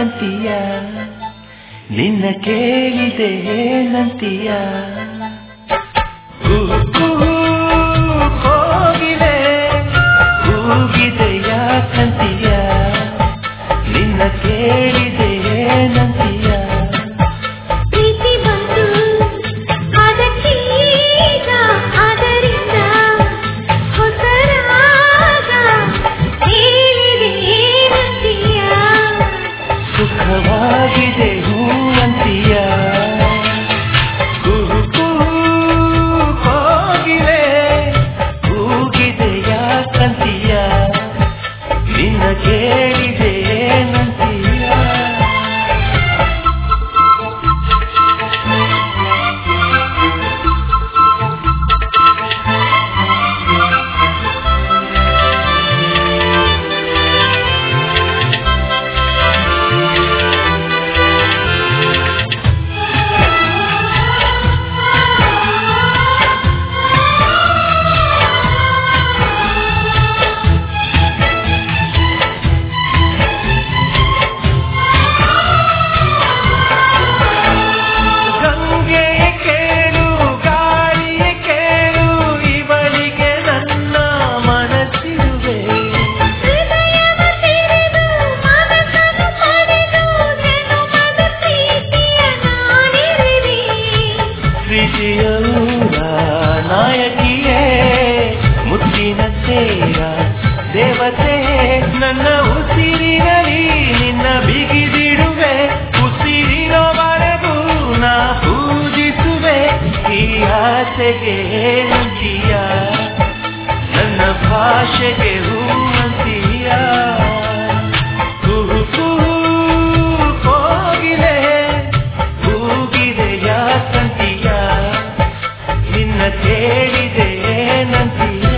ಯಾಕಂತೀಯ ನಿನ್ನ ಕೇಳಿದೆ ಏನಂತೀಯ ಹೂ, ಹೂ, ಹೋಗಿದೆ ಕೂಗಿದೆ ಯಾಕಂತೀಯ ನಿನ್ನ ಕೇಳಿದೆ ಏನಂತೀಯ ಪ್ರೀತಿ ಬಂತು ಅದಕ್ಕೀಗ ಅದರಿಂದ ಹೊಸರಾಗ ಹೇಳಿದೆ ಏನಂತೀಯ ಸುಖವಾಗಿದೆ ಹೂವಂತೀಯ ಕುಹು ಹೋಗಿದೆ ಕೂಗಿದೆ ಯಾಕಂತೀಯ ನಿನ್ನ ಕೇಳಿದೆ ಏನಂತೀಯ ಗಂಗೆ ಕೇಳು ಗಾಳಿಯ ಕೇಳು ಇವಳಿಗೆ ನನ್ನ ಮನಸ್ಸಿರುವೆ ಹೃದಯವ ತೆರೆದು ಮನಸ್ಸನ್ನು ಪಡೆದು ಜನುಮದ ಪ್ರೀತಿಯ ನಾನಿರುವೆ ಪ್ರೀತಿಯ ಊರ ನಾಯಕಿಯೇ ಮುತ್ತಿನ ತೇರ ದೇವತೆ ನನ್ನ ಉಸಿರಿನಲ್ಲಿ ನಿನ್ನ ಬಿಗಿದಿಡುವೆ ಉಸಿರಿನವರೆಗೂ ನಾ ಪೂಜಿಸುವೆ ಈ ಆಸೆಗೆ ನಂಬಿಯ ನನ್ನ ಭಾಷೆಗೆ ಹೂವಂತೀಯ ಕುಹು ಕುಹು ಹೋಗಿದೆ ಕೂಗಿದೆ ಯಾಕಂತೀಯ ನಿನ್ನ ಕೇಳಿದೆ ಏನಂತೀಯ